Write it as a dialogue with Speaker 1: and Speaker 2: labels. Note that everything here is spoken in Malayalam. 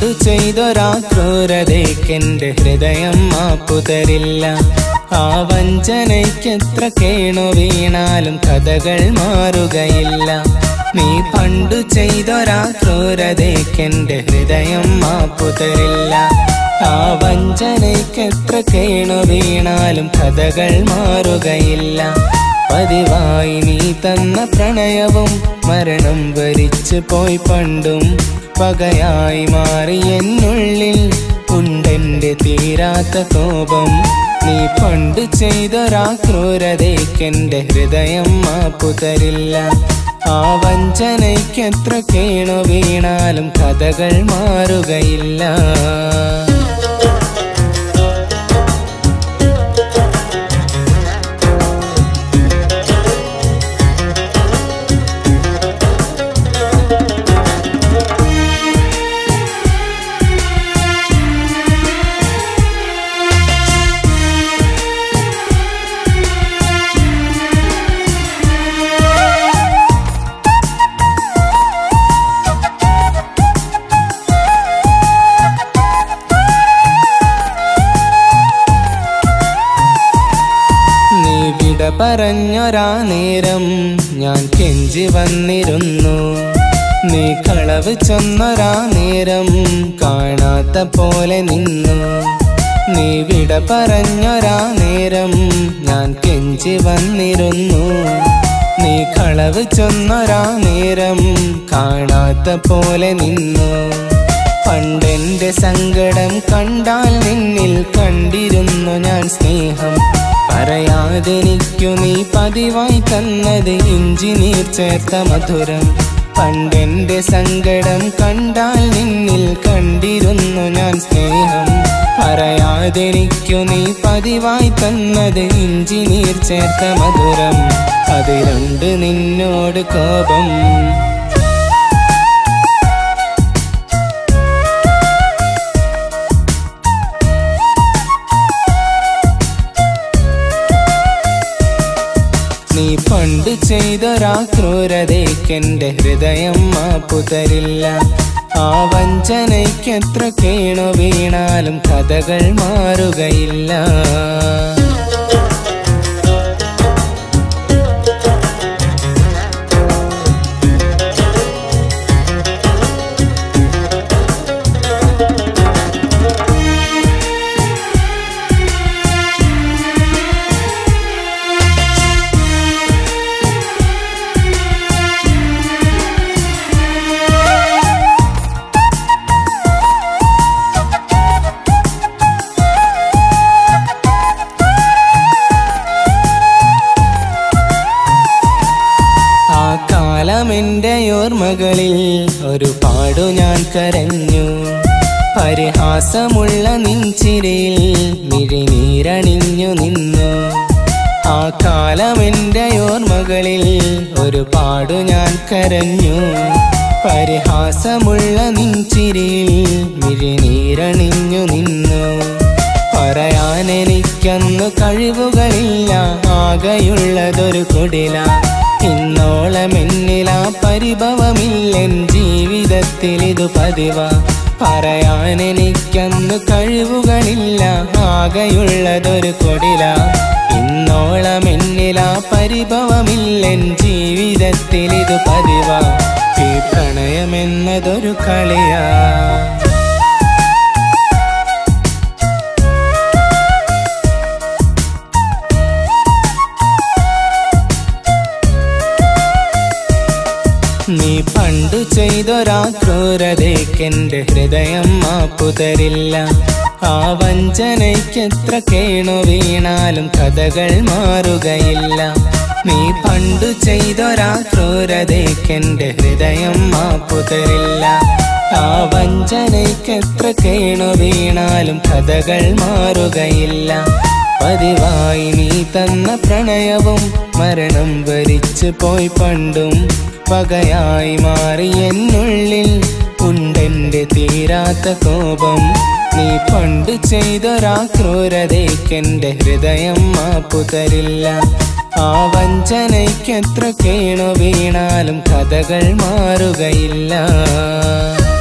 Speaker 1: പണ്ടു ചെയ്തൊരാ ക്രൂരതയ്ക്കെന്റെ ഹൃദയം മാപ്പു തരില്ല ആ വഞ്ചനയ്ക്കെത്ര കേണു വീണാലും കഥകൾ മാറുകയില്ല നീ പണ്ടു ചെയ്തൊരാ ക്രൂരതയ്ക്കെന്റെ ഹൃദയം മാപ്പു തരില്ല ആ വഞ്ചനയ്ക്കെത്ര കേണു വീണാലും കഥകൾ മാറുകയില്ല പതിവായി നീ തന്ന പ്രണയവും മരണം വരിച്ചു പോയി പണ്ടും പകയായി മാറി എന്നുള്ളിൽ ഉണ്ടെന്റെ തീരാത്ത കോപം നീ പണ്ട് ചെയ്തൊരാ ക്രൂരതയ്ക്കെന്റെ ഹൃദയം മാപ്പു തരില്ല ആ വഞ്ചനയ്ക്കെത്ര കേണു വീണാലും കഥകൾ മാറുകയില്ല നീ വിട പറഞ്ഞൊരാ നേരം ഞാൻ കെഞ്ചി വന്നിരുന്നു നീ കളവ് ചൊന്നൊരാ നേരം കാണാത്ത പോലെ നിന്നു നീ വിട പറഞ്ഞൊരാ നേരം ഞാൻ കെഞ്ചി വന്നിരുന്നു നീ കളവ് ചൊന്നൊരാ നേരം കാണാത്ത പോലെ നിന്നു പണ്ടെന്റെ സങ്കടം കണ്ടാൽ നിന്നിൽ കണ്ടിരുന്നു ഞാൻ സ്നേഹം പറയാതെനിക്കു നീ പതിവായി തന്നത് ഇഞ്ചി നീർ ചേർത്ത മധുരം പണ്ടെന്റെ സങ്കടം കണ്ടാൽ നിന്നിൽ കണ്ടിരുന്നു ഞാൻ സ്നേഹം പറയാതെനിക്കു നീ പതിവായി തന്നത് ഇഞ്ചി നീർ ചേർത്ത മധുരം അതിലുണ്ട് നിന്നോട് കോപം നീ പണ്ട് ചെയ്തൊരാ ക്രൂരതയ്ക്കെന്റെ ഹൃദയം മാപ്പു തരില്ല ആ വഞ്ചനയ്ക്കെത്ര കേണു വീണാലും കഥകൾ മാറുകയില്ല ആ കാലമെന്റെ ഓർമ്മകളിൽ ഒരു പാടു ഞാൻ കരഞ്ഞു പരിഹാസമുള്ള നിൻചിരയിൽ മിഴിനീരണിഞ്ഞു നിന്നു ആ കാലമെന്റെ ഓർമ്മകളിൽ ഒരു പാടു ഞാൻ കരഞ്ഞു പരിഹാസമുള്ള നിൻചിരിയിൽ മിഴിനീരണിഞ്ഞു നിന്നു പറയാൻ എനിക്കന്നു കഴിവുകളില്ല ആകെയുള്ളതൊരു കുടില ഇന്നോളം എന്നിലാ പരിഭവമില്ലെൻ ജീവിതത്തിൽ ഇതു പതിവ പറയാൻ എനിക്കന്നു കഴിവുകളില്ല ആകെയുള്ളതൊരു കൊടില ഇന്നോളം എന്നിലാ പരിഭവമില്ലെൻ ജീവിതത്തിൽ ഇതു പതിവ ഈ പ്രണയമെന്നതൊരു കളിയാ നീ പണ്ടു ചെയ്തൊരാ ക്രൂരതയ്ക്കെന്റെ ഹൃദയം മാപ്പു തരില്ല ആ വഞ്ചനയ്ക്കെത്ര കേണു വീണാലും കഥകൾ മാറുകയില്ല നീ പണ്ടു ചെയ്തൊരാ ക്രൂരതയ്ക്കെന്റെ ഹൃദയം മാപ്പു തരില്ല ആ വഞ്ചനയ്ക്കെത്ര കേണു വീണാലും കഥകൾ മാറുകയില്ല പതിവായി നീ തന്ന പ്രണയവും മരണം വരിച്ചു പോയി പണ്ടും പകയായി മാറി എന്നുള്ളിൽ ഉണ്ടെന്റെ തീരാത്ത കോപം നീ പണ്ട് ചെയ്തൊരാ ക്രൂരതയ്ക്കെന്റെ ഹൃദയം മാപ്പു തരില്ല ആ വഞ്ചനയ്ക്കെത്ര കേണു വീണാലും കഥകൾ മാറുകയില്ല